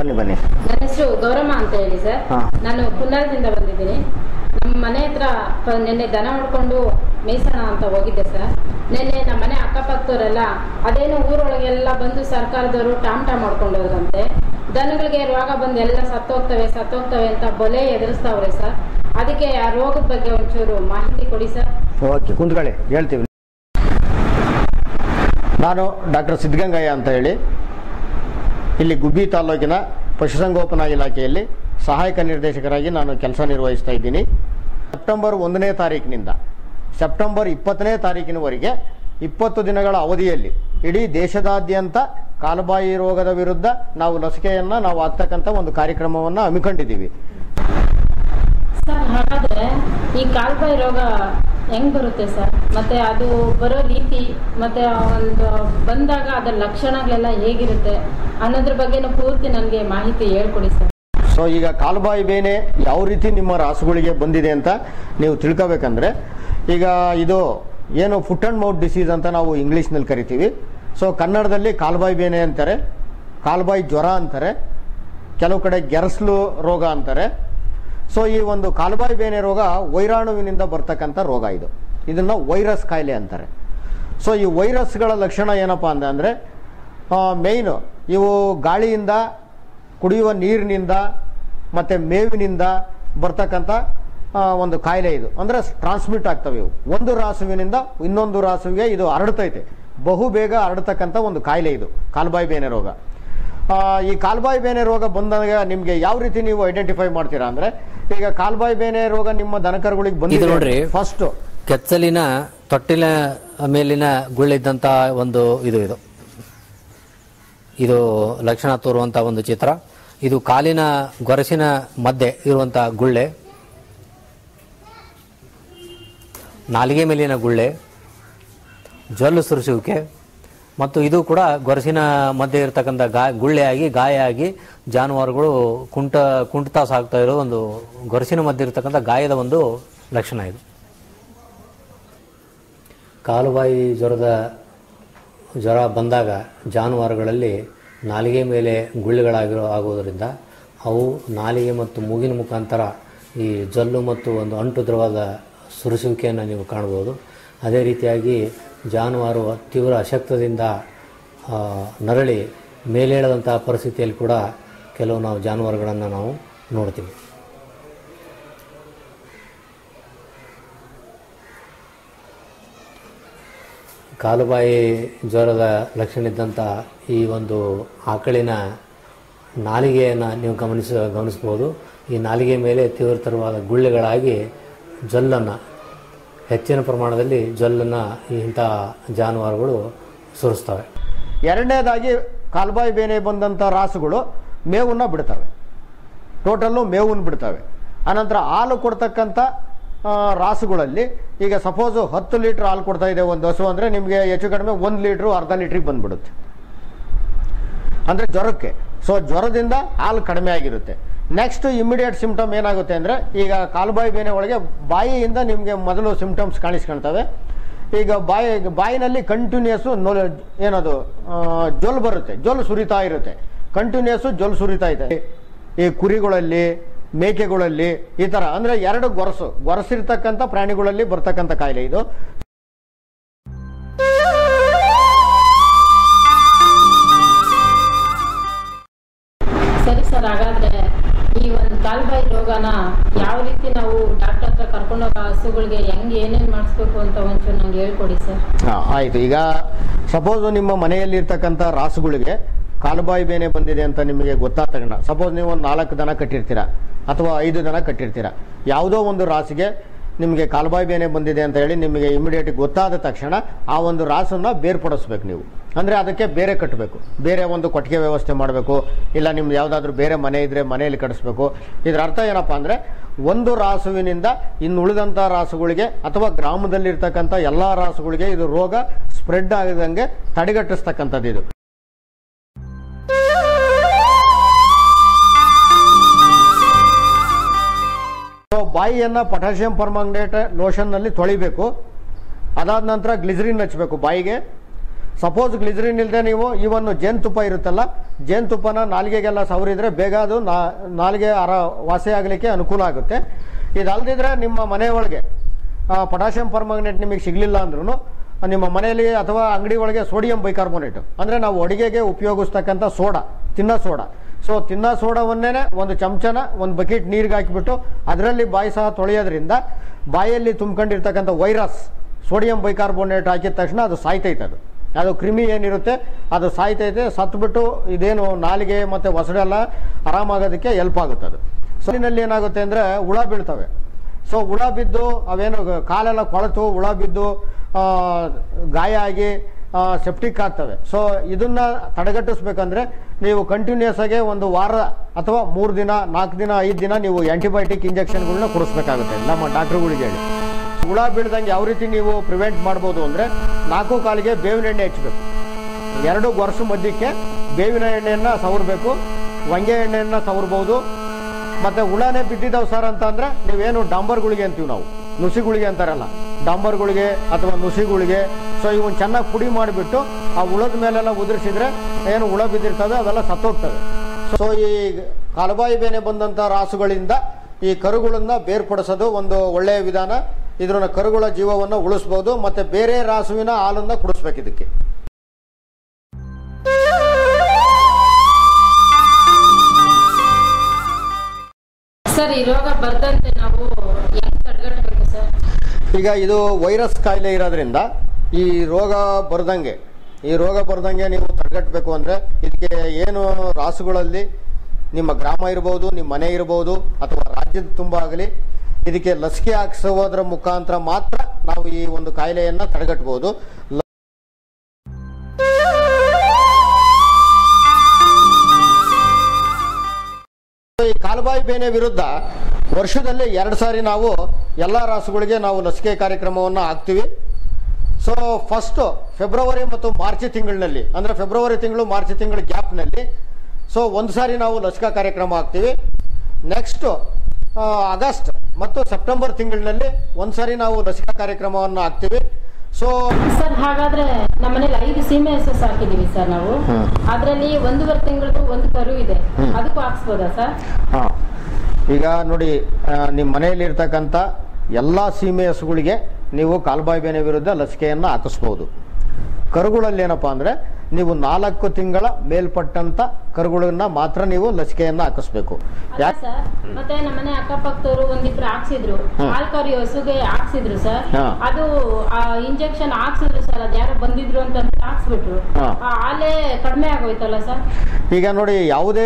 ಬನ್ನಿ ಬನ್ನಿ ನನ್ನ ಹೆಸರು ಗೌರಮ್ಮ ಅಂತ ಹೇಳಿ ಸರ್ ಹಾ. ನಾನು ಕುನ್ನಾರದಿಂದ ಬಂದಿದ್ದೀನಿ ನಮ್ಮ ಮನೆ ಹತ್ರ ಪ- ನಿನ್ನೆ ದನ ಹೊಡ್ಕೊಂಡು ಮೇಯ್ಸೋಣ ಅಂತ ಹೋಗಿದ್ದೆ ಸರ್ ನಿನ್ನೆ ನಮ್ಮ ಮನೆ ಅಕ್ಕಪಕ್ಕದವರೆಲ್ಲ ಅದೇನು ಊರೊಳಗೆಲ್ಲ ಬಂದು ಸರ್ಕಾರದವರು ಟಾಮ್ ಟಾಮ್ ಮಾಡ್ಕೊಂಡು ಹೋದ್ರಂತೆ ದನಗಳಿಗೆ ರೋಗ ಬಂದು ಎಲ್ಲ ಸತ್ತೋಗ್ತವೆ ಸತ್ತೋಗ್ತವೆ ಅಂತ ಬಲೆ ಎದುರಿಸ್ತಾವ್ರೆ ಸರ್ ಅದಕ್ಕೆ ಆ ರೋಗದ ಬಗ್ಗೆ ಒಂಚೂರು ಮಾಹಿತಿ ಕೊಡಿ ಸರ್ ಓಕೆ ಕುಂತ್ಕೊಳ್ಳಿ ಹೇಳ್ತೀವಿ ನಾನು ಡಾಕ್ಟರ್ ಸಿದ್ಧಗಂಗಯ್ಯ ಅಂತ ಹೇಳಿ ಇಲ್ಲಿ ಗುಬ್ಬಿ ತಾಲೂಕಿನ ಪಶುಸಂಗೋಪನಾ ಇಲಾಖೆಯಲ್ಲಿ ಸಹಾಯಕ ನಿರ್ದೇಶಕರಾಗಿ ನಾನು ಕೆಲಸ ನಿರ್ವಹಿಸ್ತಾ ಇದ್ದೀನಿ ಸೆಪ್ಟೆಂಬರ್ ಒಂದನೇ ತಾರೀಕಿನಿಂದ ಸೆಪ್ಟೆಂಬರ್ ಇಪ್ಪತ್ತನೇ ತಾರೀಕಿನವರೆಗೆ ಇಪ್ಪತ್ತು ದಿನಗಳ ಅವಧಿಯಲ್ಲಿ ಇಡೀ ದೇಶದಾದ್ಯಂತ ಕಾಲುಬಾಯಿ ರೋಗದ ವಿರುದ್ಧ ನಾವು ಲಸಿಕೆಯನ್ನು ನಾವು ಹಾಕ್ತಕ್ಕಂಥ ಒಂದು ಕಾರ್ಯಕ್ರಮವನ್ನು ಹಮ್ಮಿಕೊಂಡಿದ್ದೀವಿ ಸರ್ ಹಾಗಾದ್ರೆ ಈ ಕಾಲ್ಬಾಯಿ ರೋಗ ಹೆಂಗ್ ಬರುತ್ತೆ ಸರ್ ಮತ್ತೆ ಅದು ಬರೋ ರೀತಿ ಮತ್ತೆ ಒಂದು ಬಂದಾಗ ಅದರ ಲಕ್ಷಣಗಳೆಲ್ಲ ಹೇಗಿರುತ್ತೆ ಅನ್ನೋದ್ರ ಬಗ್ಗೆನೂ ಪೂರ್ತಿ ನನಗೆ ಮಾಹಿತಿ ಹೇಳ್ಕೊಡಿ ಸರ್ ಸೊ ಈಗ ಕಾಲುಬಾಯಿ ಬೇನೆ ಯಾವ ರೀತಿ ನಿಮ್ಮ ರಾಸುಗಳಿಗೆ ಬಂದಿದೆ ಅಂತ ನೀವು ತಿಳ್ಕೊಬೇಕಂದ್ರೆ ಈಗ ಇದು ಏನು ಫುಟ್ ಅಂಡ್ ಮೌತ್ ಡಿಸೀಸ್ ಅಂತ ನಾವು ಇಂಗ್ಲೀಷ್ನಲ್ಲಿ ಕರಿತೀವಿ ಸೊ ಕನ್ನಡದಲ್ಲಿ ಕಾಲುಬಾಯಿ ಬೇನೆ ಅಂತಾರೆ ಕಾಲುಬಾಯಿ ಜ್ವರ ಅಂತಾರೆ ಕೆಲವು ಕಡೆ ಗೆರಸ್ಲು ರೋಗ ಅಂತಾರೆ ಸೊ ಈ ಒಂದು ಕಾಲುಬಾಯಿ ಬೇನೆ ರೋಗ ವೈರಾಣುವಿನಿಂದ ಬರ್ತಕ್ಕಂಥ ರೋಗ ಇದು ಇದನ್ನು ವೈರಸ್ ಕಾಯಿಲೆ ಅಂತಾರೆ ಸೊ ಈ ವೈರಸ್ಗಳ ಲಕ್ಷಣ ಏನಪ್ಪ ಅಂದ ಅಂದರೆ ಮೇಯ್ನು ಇವು ಗಾಳಿಯಿಂದ ಕುಡಿಯುವ ನೀರಿನಿಂದ ಮತ್ತು ಮೇವಿನಿಂದ ಬರ್ತಕ್ಕಂಥ ಆ, ಒಂದು ಕಾಯಿಲೆ ಇದು ಅಂದರೆ ಟ್ರಾನ್ಸ್ಮಿಟ್ ಆಗ್ತವೆ ಇವು ಒಂದು ರಾಸುವಿನಿಂದ ಇನ್ನೊಂದು ರಾಸುವಿಗೆ ಇದು ಹರಡ್ತೈತೆ ಬಹು ಬೇಗ ಹರಡ್ತಕ್ಕಂಥ ಒಂದು ಕಾಯಿಲೆ ಇದು ಕಾಲ್ಬಾಯಿ ಬೇನೆ ರೋಗ ಆ, ಈ ಕಾಲ್ಬಾಯಿ ಬೇನೆ ರೋಗ ಬಂದಾಗ ನಿಮಗೆ ಯಾವ ರೀತಿ ನೀವು ಐಡೆಂಟಿಫೈ ಮಾಡ್ತೀರಾ ಅಂದರೆ ಈಗ ಕಾಲ್ಬಾಯಿ ಬೇನೆ ರೋಗ ನಿಮ್ಮ ದನಕರುಗಳಿಗೆ ಇದು ಬಂದಿದೆ ನೋಡ್ರಿ. ಫಸ್ಟ್ ಕೆಚ್ಚಲಿನ ತೊಟ್ಟಿಲ ಮೇಲಿನ ಗುಳ್ಳಿದ್ದಂಥ ಒಂದು ಇದು ಇದು ಇದು ಲಕ್ಷಣ ತೋರುವಂಥ ಒಂದು ಚಿತ್ರ ಇದು ಕಾಲಿನ ಗೊರಸಿನ ಮಧ್ಯೆ ಇರುವಂಥ ಗುಳ್ಳೆ ನಾಲಿಗೆ ಮೇಲಿನ ಗುಳ್ಳೆ ಜೊಲ್ಲು ಸುರಿಸುವಿಕೆ ಮತ್ತು ಇದು ಕೂಡ ಗೊರಸಿನ ಮಧ್ಯೆ ಇರತಕ್ಕಂಥ ಗಾ ಗುಳ್ಳೆಯಾಗಿ ಗಾಯ ಆಗಿ ಜಾನುವಾರುಗಳು ಕುಂಟ ಕುಂಟುತ್ತಾ ಸಾಗ್ತಾ ಇರೋ ಒಂದು ಗೊರಸಿನ ಮಧ್ಯೆ ಇರತಕ್ಕಂಥ ಗಾಯದ ಒಂದು ಲಕ್ಷಣ ಇದು ಕಾಲುಬಾಯಿ ಜ್ವರದ ಜ್ವರ ಬಂದಾಗ ಜಾನುವಾರುಗಳಲ್ಲಿ ನಾಲಿಗೆ ಮೇಲೆ ಗುಳ್ಳೆಗಳಾಗಿರೋ ಆಗುವುದರಿಂದ ಅವು ನಾಲಿಗೆ ಮತ್ತು ಮೂಗಿನ ಮುಖಾಂತರ ಈ ಜಲ್ಲು ಮತ್ತು ಒಂದು ಅಂಟು ದ್ರವದ ಸುರಿಸುವಿಕೆಯನ್ನು ನೀವು ಕಾಣ್ಬೋದು ಅದೇ ರೀತಿಯಾಗಿ ಜಾನುವಾರು ತೀವ್ರ ಅಶಕ್ತದಿಂದ ಆ, ನರಳಿ ಮೇಲೇಳದಂಥ ಪರಿಸ್ಥಿತಿಯಲ್ಲಿ ಕೂಡ ಕೆಲವು ನಾವು ಜಾನುವಾರುಗಳನ್ನು ನಾವು ನೋಡ್ತೀವಿ ಕಾಲುಬಾಯಿ ಜ್ವರದ ಲಕ್ಷಣ ಇದ್ದಂಥ ಈ ಒಂದು ಆಕಳಿನ ನಾಲಿಗೆಯನ್ನು ನೀವು ಗಮನಿಸ ಗಮನಿಸ್ಬೋದು ಈ ನಾಲಿಗೆ ಮೇಲೆ ತೀವ್ರತರವಾದ ಗುಳ್ಳೆಗಳಾಗಿ ಜೊಲ್ಲನ್ನು ಹೆಚ್ಚಿನ ಪ್ರಮಾಣದಲ್ಲಿ ಜೊಲ್ಲನ್ನು ಈ ಇಂಥ ಜಾನುವಾರುಗಳು ಸುರಿಸ್ತವೆ ಎರಡನೇದಾಗಿ ಕಾಲ್ಬಾಯಿ ಬೇನೆ ಬಂದಂಥ ರಾಸುಗಳು ಮೇವನ್ನು ಬಿಡ್ತವೆ ಟೋಟಲ್ಲು ಮೇವನ್ನು ಬಿಡ್ತವೆ ಆನಂತರ ಹಾಲು ಕೊಡ್ತಕ್ಕಂಥ ಆ, ರಾಸುಗಳಲ್ಲಿ ಈಗ ಸಪೋಸು ಹತ್ತು ಲೀಟ್ರ್ ಹಾಲು ಕೊಡ್ತಾ ಇದೆ ಒಂದು ಹಸು ಅಂದರೆ ನಿಮಗೆ ಹೆಚ್ಚು ಕಡಿಮೆ ಒಂದು ಲೀಟ್ರು ಅರ್ಧ ಲೀಟ್ರಿಗೆ ಬಂದ್ಬಿಡುತ್ತೆ ಅಂದರೆ ಜ್ವರಕ್ಕೆ ಸೊ ಜ್ವರದಿಂದ ಹಾಲು ಕಡಿಮೆ ಆಗಿರುತ್ತೆ ನೆಕ್ಸ್ಟ್ ಇಮಿಡಿಯೇಟ್ ಸಿಂಪ್ಟಮ್ ಏನಾಗುತ್ತೆ ಅಂದರೆ ಈಗ ಕಾಲುಬಾಯಿ ಬೇನೆ ಒಳಗೆ ಬಾಯಿಯಿಂದ ನಿಮಗೆ ಮೊದಲು ಸಿಂಪ್ಟಮ್ಸ್ ಕಾಣಿಸ್ಕೊಳ್ತವೆ ಈಗ ಬಾಯಿ ಬಾಯಿನಲ್ಲಿ ಕಂಟಿನ್ಯೂಸು ನೊ ಏನದು ಆ, ಜೊಲ್ ಬರುತ್ತೆ ಜೊಲ್ ಸುರಿತಾ ಇರುತ್ತೆ ಕಂಟಿನ್ಯೂಸು ಜೊಲ್ ಸುರಿತಾ ಇದೆ ಈ ಕುರಿಗಳಲ್ಲಿ ಮೇಕೆಗಳಲ್ಲಿ ಈ ಥರ ಅಂದರೆ ಎರಡು ಗೊರಸು ಗೊರಸಿರ್ತಕ್ಕಂಥ ಪ್ರಾಣಿಗಳಲ್ಲಿ ಬರ್ತಕ್ಕಂಥ ಕಾಯಿಲೆ ಇದು ಸರಿ ಸರ್ ಹಾಗಾದ್ರೆ ಈ ಒಂದು ಕಾಲ್ಬಾಯಿ ರೋಗನ ಯಾವ ರೀತಿ ನಾವು ಡಾಕ್ಟರ್ ಹತ್ರ ಕರ್ಕೊಂಡೋಗೋ ಹಸುಗಳಿಗೆ ಹೆಂಗ್ ಏನೇನ್ ಮಾಡಿಸ್ಬೇಕು ಅಂತ ಒಂಚೂರು ನಂಗೆ ಹೇಳ್ಕೊಡಿ ಸರ್ ಹಾಂ ಆಯಿತು ಈಗ ಸಪೋಸ್ ನಿಮ್ಮ ಮನೆಯಲ್ಲಿರ್ತಕ್ಕಂಥ ರಾಸುಗಳಿಗೆ ಕಾಲುಬಾಯಿ ಬೇನೆ ಬಂದಿದೆ ಅಂತ ನಿಮಗೆ ಗೊತ್ತಾದ ತಕ್ಷಣ ಸಪೋಸ್ ನೀವು ಒಂದು ನಾಲ್ಕು ದನ ಕಟ್ಟಿರ್ತೀರಾ ಅಥವಾ ಐದು ದನ ಕಟ್ಟಿರ್ತೀರಾ ಯಾವುದೋ ಒಂದು ರಾಸಿಗೆ ನಿಮಗೆ ಕಾಲುಬಾಯಿ ಬೇನೆ ಬಂದಿದೆ ಅಂತ ಹೇಳಿ ನಿಮಗೆ ಇಮಿಡಿಯೇಟ್ ಗೊತ್ತಾದ ತಕ್ಷಣ ಆ ಒಂದು ರಾಸನ್ನ ಬೇರ್ಪಡಿಸ್ಬೇಕು ನೀವು ಅಂದರೆ ಅದಕ್ಕೆ ಬೇರೆ ಕಟ್ಟಬೇಕು ಬೇರೆ ಒಂದು ಕೊಟ್ಟಿಗೆ ವ್ಯವಸ್ಥೆ ಮಾಡಬೇಕು ಇಲ್ಲ ನಿಮ್ದು ಯಾವುದಾದ್ರೂ ಬೇರೆ ಮನೆ ಇದ್ದರೆ ಮನೆಯಲ್ಲಿ ಕಟ್ಟಿಸ್ಬೇಕು ಇದರ ಅರ್ಥ ಏನಪ್ಪ ಅಂದರೆ ಒಂದು ರಾಸುವಿನಿಂದ ಇನ್ನು ಉಳಿದಂಥ ರಾಸುಗಳಿಗೆ ಅಥವಾ ಗ್ರಾಮದಲ್ಲಿರ್ತಕ್ಕಂಥ ಎಲ್ಲ ರಾಸುಗಳಿಗೆ ಇದು ರೋಗ ಸ್ಪ್ರೆಡ್ ಆಗದಂಗೆ ತಡೆಗಟ್ಟಿಸ್ತಕ್ಕಂಥದ್ದು ಇದು ಸೊ ಬಾಯಿಯನ್ನು ಪೊಟ್ಯಾಷಿಯಂ ಪರ್ಮಾಂಗನೇಟ್ ಲೋಷನ್ನಲ್ಲಿ ತೊಳಿಬೇಕು ಅದಾದ ನಂತರ ಗ್ಲಿಸರಿನ್ ಹಚ್ಚಬೇಕು ಬಾಯಿಗೆ ಸಪೋಸ್ ಗ್ಲಿಸರಿನ್ ಇಲ್ಲದೆ ನೀವು ಇವನ್ ಜೇನುತುಪ್ಪ ಇರುತ್ತಲ್ಲ ಜೇನುತುಪ್ಪನ ನಾಲಿಗೆಗೆಲ್ಲ ಸವರಿದ್ರೆ ಬೇಗ ಅದು ನಾ- ನಾಲಿಗೆ ಅರ ವಾಸಿ ಆಗಲಿಕ್ಕೆ ಅನುಕೂಲ ಆಗುತ್ತೆ ಇದಲ್ದಿದ್ರೆ ನಿಮ್ಮ ಮನೆ ಒಳಗೆ ಪೊಟ್ಯಾಷಿಯಂ ಪರ್ಮಾಂಗನೇಟ್ ನಿಮಗೆ ಸಿಗಲಿಲ್ಲ ಅಂದ್ರೂ ನಿಮ್ಮ ಮನೆಯಲ್ಲಿ ಅಥವಾ ಅಂಗಡಿ ಒಳಗೆ ಸೋಡಿಯಂ ಬೈಕಾರ್ಬೋನೇಟ್ ಅಂದರೆ ನಾವು ಅಡುಗೆಗೆ ಉಪಯೋಗಿಸ್ತಕ್ಕಂಥ ಸೋಡಾ ತಿನ್ನೋ ಸೋಡಾ ಸೊ ತಿನ್ನೋ ಸೋಡಾವನ್ನೇ ಒಂದು ಚಮಚನ ಒಂದು ಬಕೆಟ್ ನೀರಿಗೆ ಹಾಕಿಬಿಟ್ಟು ಅದರಲ್ಲಿ ಬಾಯಿ ಸಹ ತೊಳೆಯೋದ್ರಿಂದ ಬಾಯಲ್ಲಿ ತುಂಬ್ಕೊಂಡಿರ್ತಕ್ಕಂಥ ವೈರಸ್ ಸೋಡಿಯಂ ಬೈಕಾರ್ಬೋನೇಟ್ ಹಾಕಿದ ತಕ್ಷಣ ಅದು ಸಾಯ್ತೈತೆ ಅದು ಅದು ಕ್ರಿಮಿ ಏನಿರುತ್ತೆ ಅದು ಸಾಯ್ತೈತೆ ಸತ್ಬಿಟ್ಟು ಇದೇನು ನಾಲಿಗೆ ಮತ್ತು ಒಸಡೆಲ್ಲ ಆರಾಮಾಗೋದಕ್ಕೆ ಹೆಲ್ಪ್ ಆಗುತ್ತೆ ಅದು ಸೋಲಿನಲ್ಲಿ ಏನಾಗುತ್ತೆ ಅಂದರೆ ಹುಳ ಬೀಳ್ತವೆ ಸೊ ಹುಳ ಬಿದ್ದು ಅವೇನು ಕಾಲೆಲ್ಲ ಕೊಳೆತು ಹುಳ ಬಿದ್ದು ಆ, ಗಾಯ ಆಗಿ ಸೆಪ್ಟಿಕ್ ಆಗ್ತವೆ ಸೊ ಇದನ್ನ ತಡೆಗಟ್ಟಿಸ್ಬೇಕಂದ್ರೆ ನೀವು ಕಂಟಿನ್ಯೂಸ್ ಆಗಿ ಒಂದು ವಾರ ಅಥವಾ ಮೂರು ದಿನ ನಾಲ್ಕು ದಿನ ಐದು ದಿನ ನೀವು ಆಂಟಿಬಯೋಟಿಕ್ ಇಂಜೆಕ್ಷನ್ಗಳನ್ನ ಕೊಡಿಸ್ಬೇಕಾಗುತ್ತೆ ನಮ್ಮ ಡಾಕ್ಟ್ರುಗಳಿಗೆ ಹೇಳಿ ಹುಳ ಬೀಳ್ದಂಗೆ ಯಾವ ರೀತಿ ನೀವು ಪ್ರಿವೆಂಟ್ ಮಾಡ್ಬೋದು ಅಂದರೆ ನಾಲ್ಕು ಕಾಲಿಗೆ ಬೇವಿನ ಎಣ್ಣೆ ಹಚ್ಚಬೇಕು ಎರಡು ವರ್ಷ ಮಧ್ಯಕ್ಕೆ ಬೇವಿನ ಎಣ್ಣೆಯನ್ನು ಸವರಬೇಕು ವಂಗೆ ಎಣ್ಣೆಯನ್ನು ಸವರ್ಬೋದು ಮತ್ತೆ ಹುಳನೇ ಬಿದ್ದಿದ್ದಾವೆ ಸರ್ ಅಂತ ಅಂದ್ರೆ ನೀವೇನು ಡಾಂಬರ್ಗಳಿಗೆ ಅಂತೀವಿ ನಾವು ನುಸಿಗಳಿಗೆ ಅಂತಾರಲ್ಲ ಡಾಂಬರ್ಗಳಿಗೆ ಅಥವಾ ನುಸಿಗಳಿಗೆ ಸೊ ಇವನ್ ಚೆನ್ನಾಗಿ ಪುಡಿ ಮಾಡಿಬಿಟ್ಟು ಆ ಹುಳದ ಮೇಲೆಲ್ಲ ಉದುರಿಸಿದ್ರೆ ಏನು ಹುಳ ಬಿದ್ದಿರ್ತವೆ ಅವೆಲ್ಲ ಸತ್ತೋಗ್ತವೆ ಸೊ ಈ ಕಾಲುಬಾಯಿ ಬೇನೆ ಬಂದಂಥ ರಾಸುಗಳಿಂದ ಈ ಕರುಗಳನ್ನ ಬೇರ್ಪಡಿಸೋದು ಒಂದು ಒಳ್ಳೆಯ ವಿಧಾನ ಇದ್ರನ್ನ ಕರುಗಳ ಜೀವವನ್ನು ಉಳಿಸ್ಬೋದು ಮತ್ತೆ ಬೇರೆ ರಾಸುವಿನ ಹಾಲನ್ನ ಕುಡಿಸ್ಬೇಕು ಇದಕ್ಕೆ ಸರ್ ಈ ರೋಗ ಬರ್ದಂತೆ ನಾವು ಹೆಂಗ್ ತಡೆಗಟ್ಟಬೇಕು ಸರ್ ಈಗ ಇದು ವೈರಸ್ ಕಾಯಿಲೆ ಇರೋದ್ರಿಂದ ಈ ರೋಗ ಬರ್ದಂಗೆ ಈ ರೋಗ ಬರ್ದಂಗೆ ನೀವು ತಡೆಗಟ್ಟಬೇಕು ಅಂದರೆ ಇದಕ್ಕೆ ಏನು ರಾಸುಗಳಲ್ಲಿ ನಿಮ್ಮ ಗ್ರಾಮ ಇರ್ಬೋದು ನಿಮ್ಮ ಮನೆ ಇರ್ಬೋದು ಅಥವಾ ರಾಜ್ಯದ ತುಂಬ ಆಗಲಿ ಇದಕ್ಕೆ ಲಸಿಕೆ ಹಾಕಿಸೋದ್ರ ಮುಖಾಂತರ ಮಾತ್ರ ನಾವು ಈ ಒಂದು ಕಾಯಿಲೆಯನ್ನು ತಡೆಗಟ್ಟಬಹುದು ಲ- ಈ ಕಾಲುಬಾಯಿ ಬೇನೆ ವಿರುದ್ಧ ವರ್ಷದಲ್ಲಿ ಎರಡು ಸಾರಿ ನಾವು ಎಲ್ಲ ರಾಸುಗಳಿಗೆ ನಾವು ಲಸಿಕೆ ಕಾರ್ಯಕ್ರಮವನ್ನು ಹಾಕ್ತೀವಿ ಸೊ ಫಸ್ಟು ಫೆಬ್ರವರಿ ಮತ್ತು ಮಾರ್ಚ್ ತಿಂಗಳಿನಲ್ಲಿ ಅಂದರೆ ಫೆಬ್ರವರಿ ತಿಂಗಳು ಮಾರ್ಚ್ ತಿಂಗಳ ಗ್ಯಾಪ್ನಲ್ಲಿ ಸೊ ಒಂದು ಸಾರಿ ನಾವು ಲಸಿಕಾ ಕಾರ್ಯಕ್ರಮ ಹಾಕ್ತೀವಿ ನೆಕ್ಸ್ಟು ಆಗಸ್ಟ್ ಮತ್ತು ಸೆಪ್ಟೆಂಬರ್ ತಿಂಗಳಿನಲ್ಲಿ ಒಂದು ಸಾರಿ ನಾವು ಲಸಿಕಾ ಕಾರ್ಯಕ್ರಮವನ್ನು ಹಾಕ್ತೀವಿ ಸೊ ಸರ್ ಹಾಗಾದ್ರೆ ನಮ್ಮನೇಲಿ ಐದು ಸೀಮೆ ಹಸು ಸಾಕಿದೀವಿ ಸರ್ ನಾವು ಹ್ಮ್. ಅದ್ರಲ್ಲಿ ಒಂದೂವರೆ ತಿಂಗಳದ್ದು ಒಂದು ಕರು ಇದೆ ಹ್ಮ್. ಅದಕ್ಕೂ ಹಾಕ್ಸ್ಬೋದಾ ಸರ್ ಹಾಂ ಈಗ ನೋಡಿ ಆ, ನಿಮ್ಮ ಮನೆಯಲ್ಲಿ ಇರ್ತಕ್ಕಂಥ ಎಲ್ಲ ಸೀಮೆ ಹಸುಗಳಿಗೆ ನೀವು ಕಾಲ್ಬಾಯಿ ಬೇನೆ ವಿರುದ್ಧ ಲಸಿಕೆಯನ್ನು ಹಾಕಿಸ್ಬೋದು ಕರುಗಳಲ್ಲಿ ಏನಪ್ಪಾ ಅಂದರೆ ನೀವು ನಾಲ್ಕು ತಿಂಗಳ ಮೇಲ್ಪಟ್ಟಂತ ಕರುಗಳನ್ನ ಮಾತ್ರ ನೀವು ಲಸಿಕೆಯನ್ನು ಹಾಕಿಸ್ಬೇಕು ಅಲ್ಲ ಯಾಕೆ ಸರ್ ಮತ್ತೆ ನಮ್ಮನೆ ಅಕ್ಕಪಕ್ಕದವರು ಒಂದಿಬ್ರು ಹಾಕ್ಸಿದ್ರು ಹ್ಮ್. ಹಾಲ್ ಕರಿ ಹಸುಗೆ ಹಾಕ್ಸಿದ್ರು ಸರ್ ಹಾ. ಅದು ಇಂಜೆಕ್ಷನ್ ಹಾಕ್ಸಿದ್ರು ಸರ್ ಅದ್ ಯಾರೋ ಬಂದಿದ್ರು ಅಂತ ಅಂದ್ಬಿಟ್ಟು ಹಾಕ್ಸ್ಬಿಟ್ರು ಹಾ. ಆ ಹಾಲೇ ಕಡಿಮೆ ಆಗೋಯ್ತಲ್ಲ ಸರ್ ಈಗ ನೋಡಿ ಯಾವುದೇ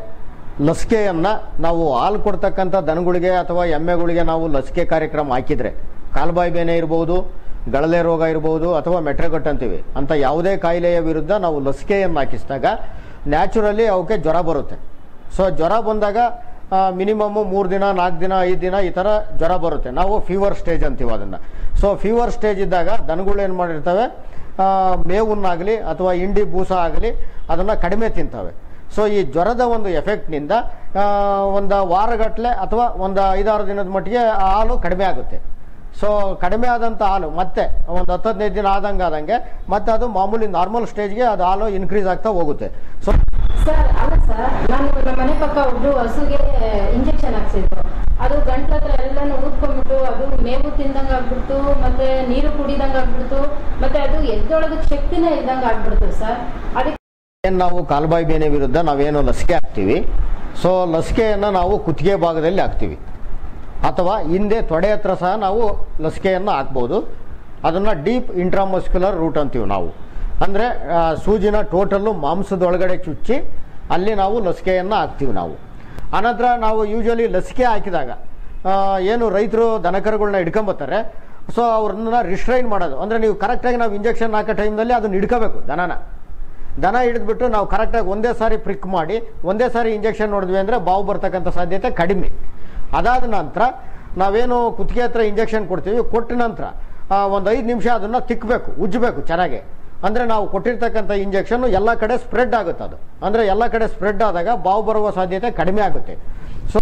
ಲಸಿಕೆಯನ್ನು ನಾವು ಹಾಲು ಕೊಡ್ತಕ್ಕಂಥ ದನಗಳಿಗೆ ಅಥವಾ ಎಮ್ಮೆಗಳಿಗೆ ನಾವು ಲಸಿಕೆ ಕಾರ್ಯಕ್ರಮ ಹಾಕಿದರೆ ಕಾಲ್ಬಾಯಿ ಬೇನೆ ಇರ್ಬೋದು ಗಳಲೆ ರೋಗ ಇರ್ಬೋದು ಅಥವಾ ಮೆಟ್ರೆಗಟ್ ಅಂತೀವಿ ಅಂತ ಯಾವುದೇ ಕಾಯಿಲೆಯ ವಿರುದ್ಧ ನಾವು ಲಸಿಕೆಯನ್ನು ಹಾಕಿಸಿದಾಗ ನ್ಯಾಚುರಲಿ ಅವಕ್ಕೆ ಜ್ವರ ಬರುತ್ತೆ ಸೊ ಜ್ವರ ಬಂದಾಗ ಮಿನಿಮಮ್ ಮೂರು ದಿನ ನಾಲ್ಕು ದಿನ ಐದು ದಿನ ಈ ಥರ ಜ್ವರ ಬರುತ್ತೆ ನಾವು ಫೀವರ್ ಸ್ಟೇಜ್ ಅಂತೀವಿ ಅದನ್ನು ಸೊ ಫೀವರ್ ಸ್ಟೇಜ್ ಇದ್ದಾಗ ದನಗಳು ಏನು ಮಾಡಿರ್ತವೆ ಆ, ಮೇವನ್ನಾಗಲಿ ಅಥವಾ ಇಂಡಿ ಬೂಸ ಆಗಲಿ ಅದನ್ನು ಕಡಿಮೆ ತಿಂತವೆ ಸೊ ಈ ಜ್ವರದ ಒಂದು ಎಫೆಕ್ಟ್ನಿಂದ ಒಂದು ವಾರಗಟ್ಟಲೆ ಅಥವಾ ಒಂದು ಐದಾರು ದಿನದ ಮಟ್ಟಿಗೆ ಆ ಹಾಲು ಕಡಿಮೆ ಆಗುತ್ತೆ ಸೊ ಕಡಿಮೆ ಆದಂಥ ಹಾಲು ಮತ್ತೆ ಒಂದು ಹತ್ತು ಹದಿನೈದು ದಿನ ಆದಂಗೆ ಆದಂಗೆ ಮತ್ತೆ ಅದು ಮಾಮೂಲಿ ನಾರ್ಮಲ್ ಸ್ಟೇಜ್ಗೆ ಅದು ಹಾಲು ಇನ್ಕ್ರೀಸ್ ಆಗ್ತಾ ಹೋಗುತ್ತೆ ಸೊ ಸರ್ ಅಲ್ಲ ಸರ್ ನಾನು ನಮ್ಮ ಮನೆ ಪಕ್ಕ ಒಬ್ರು ಹಸುಗೆ ಇಂಜೆಕ್ಷನ್ ಹಾಕ್ಸಿದ್ರು ಅದು ಗಂಟ್ಲ ಹತ್ರ ಎಲ್ಲಾನು ಊದ್ಕೊಂಡ್ಬಿಟ್ಟು ಅದು ಮೇವು ತಿಂದಂಗ ಆಗ್ಬಿಡ್ತು ಮತ್ತೆ ನೀರು ಕುಡಿದಂಗ ಆಗ್ಬಿಡ್ತು ಮತ್ತೆ ಅದು ಎದ್ದೊಳದಕ್ಕೆ ಶಕ್ತಿನೇ ಇಲ್ದಂಗ ಆಗ್ಬಿಡ್ತು ಸರ್ ಅದಕ್ಕೆ ಏನು ನಾವು ಕಾಲ್ಬಾಯಿ ಬೇನೆ ವಿರುದ್ಧ ನಾವೇನು ಲಸಿಕೆ ಹಾಕ್ತೀವಿ ಸೊ ಲಸಿಕೆಯನ್ನು ನಾವು ಕುತ್ತಿಗೆ ಭಾಗದಲ್ಲಿ ಹಾಕ್ತೀವಿ ಅಥವಾ ಹಿಂದೆ ತೊಡೆ ಹತ್ರ ಸಹ ನಾವು ಲಸಿಕೆಯನ್ನು ಹಾಕ್ಬೋದು ಅದನ್ನು ಡೀಪ್ ಇಂಟ್ರಾಮಸ್ಕ್ಯುಲರ್ ರೂಟ್ ಅಂತೀವಿ ನಾವು ಅಂದರೆ ಸೂಜಿನ ಟೋಟಲ್ಲು ಮಾಂಸದೊಳಗಡೆ ಚುಚ್ಚಿ ಅಲ್ಲಿ ನಾವು ಲಸಿಕೆಯನ್ನು ಹಾಕ್ತೀವಿ ನಾವು ಆನಂತರ ನಾವು ಯೂಶ್ವಲಿ ಲಸಿಕೆ ಹಾಕಿದಾಗ ಆ, ಏನು ರೈತರು ದನಕರುಗಳನ್ನ ಹಿಡ್ಕೊಂಬತ್ತಾರೆ ಸೊ ಅವ್ರನ್ನ ರಿಸ್ಟ್ರೈನ್ ಮಾಡೋದು ಅಂದರೆ ನೀವು ಕರೆಕ್ಟಾಗಿ ನಾವು ಇಂಜೆಕ್ಷನ್ ಹಾಕೋ ಟೈಮ್ನಲ್ಲಿ ಅದನ್ನ ಹಿಡ್ಕೋಬೇಕು ದನನ ದನ ಹಿಡಿದ್ಬಿಟ್ಟು ನಾವು ಕರೆಕ್ಟಾಗಿ ಒಂದೇ ಸಾರಿ ಪ್ರಿಕ್ ಮಾಡಿ ಒಂದೇ ಸಾರಿ ಇಂಜೆಕ್ಷನ್ ನೋಡಿದ್ವಿ ಅಂದರೆ ಬಾವು ಬರ್ತಕ್ಕಂಥ ಸಾಧ್ಯತೆ ಕಡಿಮೆ ಅದಾದ ನಂತರ ನಾವೇನು ಕುತ್ತಿಗೆ ಹತ್ರ ಇಂಜೆಕ್ಷನ್ ಕೊಡ್ತೀವಿ ಕೊಟ್ಟ ನಂತರ ಒಂದು ಐದು ನಿಮಿಷ ಅದನ್ನು ತಿಕ್ಕಬೇಕು ಉಜ್ಜಬೇಕು ಚೆನ್ನಾಗಿ ಅಂದರೆ ನಾವು ಕೊಟ್ಟಿರ್ತಕ್ಕಂಥ ಇಂಜೆಕ್ಷನ್ ಎಲ್ಲ ಕಡೆ ಸ್ಪ್ರೆಡ್ ಆಗುತ್ತೆ ಅದು ಅಂದರೆ ಎಲ್ಲ ಕಡೆ ಸ್ಪ್ರೆಡ್ ಆದಾಗ ಬಾವು ಬರುವ ಸಾಧ್ಯತೆ ಕಡಿಮೆ ಆಗುತ್ತೆ ಸೊ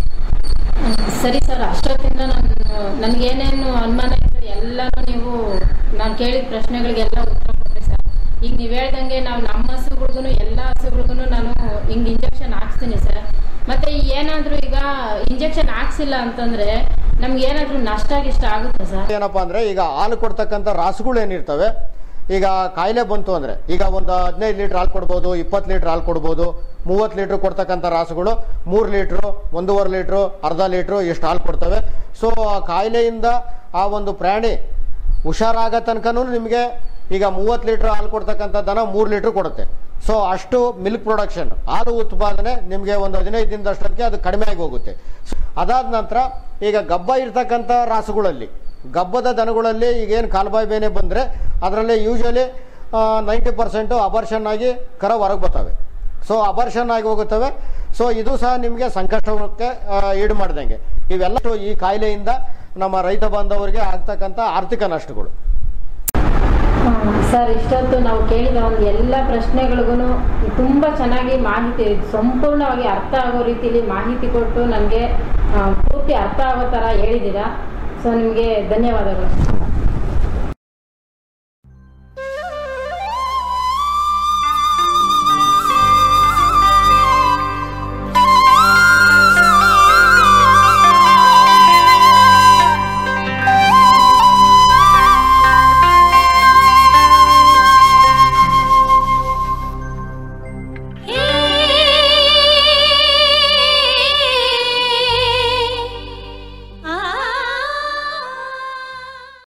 ಸರಿ ಸರ್ ಅಷ್ಟೊತ್ತಿಂದ ನಾನು ನನಗೇನೇನು ಅನುಮಾನ ಇತ್ತು ಎಲ್ಲಾನು ನೀವು ನಾನು ಕೇಳಿದ ಪ್ರಶ್ನೆಗಳಿಗೆಲ್ಲ ಉತ್ತರ ಕೊಟ್ರಿ ಸರ್ ಈಗ ನೀವು ಹೇಳ್ದಂಗೆ ನಾವು ನಮ್ಮ ಹಸುಗಳಿಗೂ ಎಲ್ಲ ಹಸುಗಳಿಗೂ ನಾನು ಹಿಂಗೆ ಇಂಜೆಕ್ಷನ್ ಹಾಕ್ಸ್ತೀನಿ ಸರ್ ಮತ್ತೆ ಏನಾದರೂ ಈಗ ಇಂಜೆಕ್ಷನ್ ಹಾಕ್ಸಿಲ್ಲ ಅಂತಂದ್ರೆ ನಮ್ಗೆ ಏನಾದರೂ ನಷ್ಟ ಗಿಷ್ಟ ಆಗುತ್ತೆ ಸರ್ ಏನಪ್ಪಾ ಅಂದ್ರೆ ಈಗ ಹಾಲು ಕೊಡ್ತಕ್ಕಂಥ ರಾಸುಗಳು ಏನಿರ್ತವೆ ಈಗ ಕಾಯಿಲೆ ಬಂತು ಅಂದ್ರೆ ಈಗ ಒಂದು ಹದಿನೈದು ಲೀಟರ್ ಹಾಲು ಕೊಡ್ಬೋದು ಇಪ್ಪತ್ತು ಲೀಟರ್ ಹಾಲು ಕೊಡ್ಬೋದು ಮೂವತ್ತು ಲೀಟರ್ ಕೊಡ್ತಕ್ಕಂಥ ರಾಸುಗಳು ಮೂರು ಲೀಟ್ರು ಒಂದೂವರೆ ಲೀಟ್ರು ಅರ್ಧ ಲೀಟ್ರು ಎಷ್ಟು ಹಾಲು ಕೊಡ್ತವೆ ಸೊ ಆ ಕಾಯಿಲೆಯಿಂದ ಆ ಒಂದು ಪ್ರಾಣಿ ಹುಷಾರಾಗ ತನಕನೂ ನಿಮಗೆ ಈಗ ಮೂವತ್ತು ಲೀಟರ್ ಹಾಲು ಕೊಡ್ತಕ್ಕಂಥ ದನ ಮೂರು ಲೀಟ್ರ್ ಕೊಡುತ್ತೆ ಸೊ ಅಷ್ಟು ಮಿಲ್ಕ್ ಪ್ರೊಡಕ್ಷನ್ ಹಾಲು ಉತ್ಪಾದನೆ ನಿಮಗೆ ಒಂದು ಹದಿನೈದು ದಿನದಷ್ಟಕ್ಕೆ ಅದು ಕಡಿಮೆ ಆಗಿ ಹೋಗುತ್ತೆ ಅದಾದ ನಂತರ ಈಗ ಗಬ್ಬ ಇರ್ತಕ್ಕಂಥ ರಾಸುಗಳಲ್ಲಿ ಗಬ್ಬದ ದನಗಳಲ್ಲಿ ಈಗೇನು ಕಾಲ್ಬಾಯಿ ಬೇನೆ ಬಂದರೆ ಅದರಲ್ಲಿ ಯೂಶಲಿ ನೈಂಟಿ ಪರ್ಸೆಂಟು ಅಬರ್ಷನ್ ಆಗಿ ಕರ ಹೊರಗೆ ಬರ್ತವೆ ಸೊ ಅಬರ್ಷನ್ ಆಗಿ ಹೋಗುತ್ತವೆ ಸೊ ಇದು ಸಹ ನಿಮಗೆ ಸಂಕಷ್ಟಕ್ಕೆ ಆ, ಈಡು ಮಾಡ್ದಂಗೆ ಇವೆಲ್ಲ ಈ ಕಾಯಿಲೆಯಿಂದ ನಮ್ಮ ರೈತ ಬಾಂಧವರಿಗೆ ಆಗ್ತಕ್ಕಂಥ ಆರ್ಥಿಕ ನಷ್ಟಗಳು ಸರ್ ಇಷ್ಟೊತ್ತು ನಾವು ಕೇಳಿದ ಒಂದು ಎಲ್ಲ ಪ್ರಶ್ನೆಗಳಿಗೂ ತುಂಬ ಚೆನ್ನಾಗಿ ಮಾಹಿತಿ ಸಂಪೂರ್ಣವಾಗಿ ಅರ್ಥ ಆಗೋ ರೀತಿಯಲ್ಲಿ ಮಾಹಿತಿ ಕೊಟ್ಟು ನನಗೆ ಪೂರ್ತಿ ಅರ್ಥ ಆಗೋ ಥರ ಹೇಳಿದ್ದೀರಾ ಸೊ ನಿಮಗೆ ಧನ್ಯವಾದಗಳು